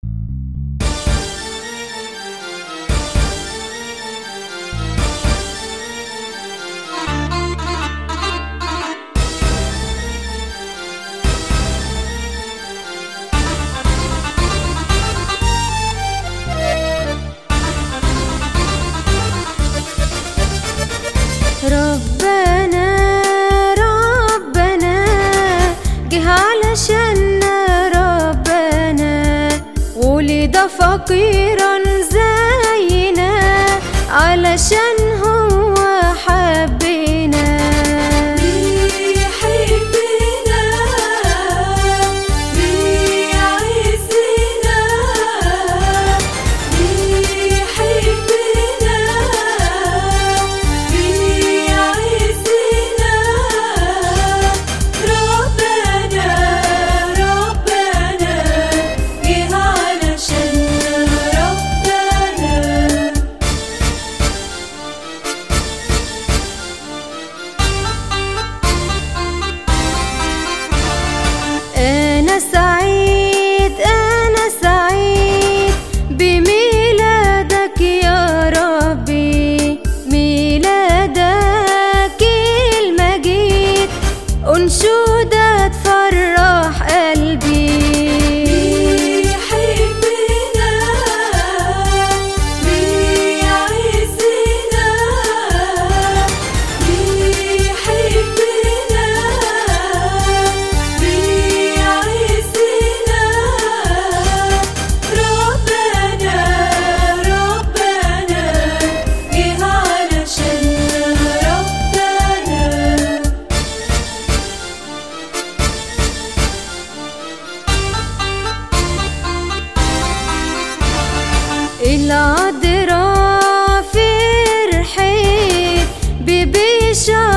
ربنا ربنا جه علشاننا ربنا ولد فقيرا زينا علشان هو حبنا بيحبنا بيعزنا بيحبنا بيعزنا ربنا ربنا جه علشاننا ربنا أنا سعيد أنا سعيد بميلادك يا ربي ميلادك المجيد أنشودة تفرح قلبي بيحبنا بيعزنا بيحبنا بيعزنا ربنا ربنا جه علشاننا ربنا العذراء فرحت ببشارة